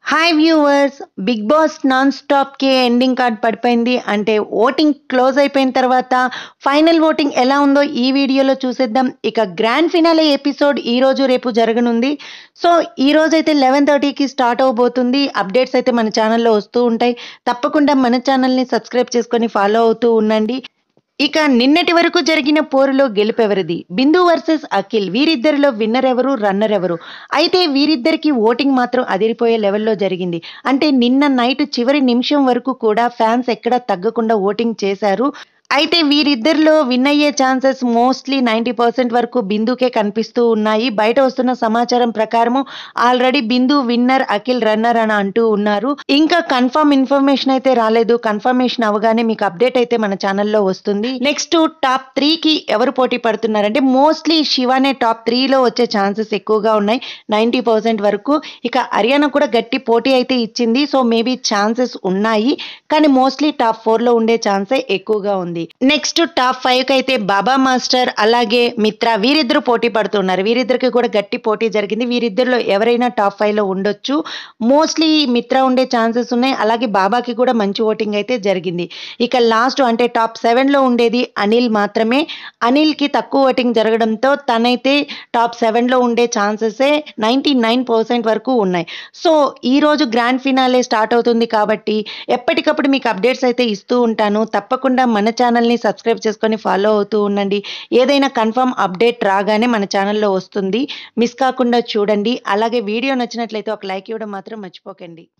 hi viewers Bigg Boss non స్టాప్కి ending card పడిపోయింది అంటే ఓటింగ్ క్లోజ్ అయిపోయిన తర్వాత ఫైనల్ ఓటింగ్ ఎలా ఉందో ఈ వీడియోలో చూసేద్దాం ఇక గ్రాండ్ ఫినాలే ఎపిసోడ్ ఈ రోజు రేపు జరగనుంది సో ఈ రోజు అయితే లెవెన్ థర్టీకి స్టార్ట్ అవబోతుంది అప్డేట్స్ అయితే మన ఛానల్లో వస్తూ ఉంటాయి తప్పకుండా మన ఛానల్ని సబ్స్క్రైబ్ చేసుకొని ఫాలో అవుతూ ఉండండి ఇక నిన్నటి వరకు జరిగిన పోరులో గెలుపెవరిది బిందు వర్సెస్ అఖిల్ వీరిద్దరిలో విన్నర్ ఎవరు రన్నర్ ఎవరు అయితే వీరిద్దరికి ఓటింగ్ మాత్రం అదిరిపోయే లెవెల్లో జరిగింది అంటే నిన్న నైట్ చివరి నిమిషం వరకు కూడా ఫ్యాన్స్ ఎక్కడా తగ్గకుండా ఓటింగ్ చేశారు అయితే వీరిద్దరిలో విన్ అయ్యే ఛాన్సెస్ మోస్ట్లీ నైంటీ పర్సెంట్ వరకు బిందుకే కనిపిస్తూ ఉన్నాయి బయట వస్తున్న సమాచారం ప్రకారము already Bindu winner Akhil runner అని అంటూ ఉన్నారు ఇంకా కన్ఫర్మ్ ఇన్ఫర్మేషన్ అయితే రాలేదు కన్ఫర్మేషన్ అవగానే మీకు అప్డేట్ అయితే మన ఛానల్లో వస్తుంది నెక్స్ట్ టాప్ త్రీకి ఎవరు పోటీ పడుతున్నారంటే మోస్ట్లీ శివానే టాప్ త్రీలో వచ్చే ఛాన్సెస్ ఎక్కువగా ఉన్నాయి నైంటీ పర్సెంట్ వరకు ఇక హర్యానా కూడా గట్టి పోటీ అయితే ఇచ్చింది సో మేబీ ఛాన్సెస్ ఉన్నాయి కానీ మోస్ట్లీ టాప్ ఫోర్లో ఉండే ఛాన్సే ఎక్కువగా ఉంది నెక్స్ట్ టాప్ ఫైవ్ కి అయితే బాబా మాస్టర్ అలాగే మిత్ర వీరిద్దరు పోటీ పడుతున్నారు వీరిద్దరికి కూడా గట్టి పోటీ జరిగింది వీరిద్దరిలో ఎవరైనా టాప్ ఫైవ్ లో ఉండొచ్చు మోస్ట్లీ మిత్ర ఉండే ఛాన్సెస్ ఉన్నాయి అలాగే బాబాకి కూడా మంచి ఓటింగ్ అయితే జరిగింది ఇక లాస్ట్ అంటే టాప్ సెవెన్ లో ఉండేది అనిల్ మాత్రమే అనిల్ కి తక్కువ ఓటింగ్ జరగడంతో తనైతే టాప్ సెవెన్ లో ఉండే ఛాన్సెసే నైంటీ నైన్ పర్సెంట్ వరకు ఉన్నాయి సో ఈ రోజు గ్రాండ్ ఫినాలే స్టార్ట్ అవుతుంది కాబట్టి ఎప్పటికప్పుడు మీకు అప్డేట్స్ అయితే ఇస్తూ ఉంటాను తప్పకుండా మన ఛానల్ని సబ్స్క్రైబ్ చేసుకొని ఫాలో అవుతూ ఉండండి ఏదైనా కన్ఫర్మ్ అప్డేట్ రాగానే మన ఛానల్లో వస్తుంది మిస్ కాకుండా చూడండి అలాగే వీడియో నచ్చినట్లయితే ఒక లైక్ ఇవ్వడం మాత్రం మర్చిపోకండి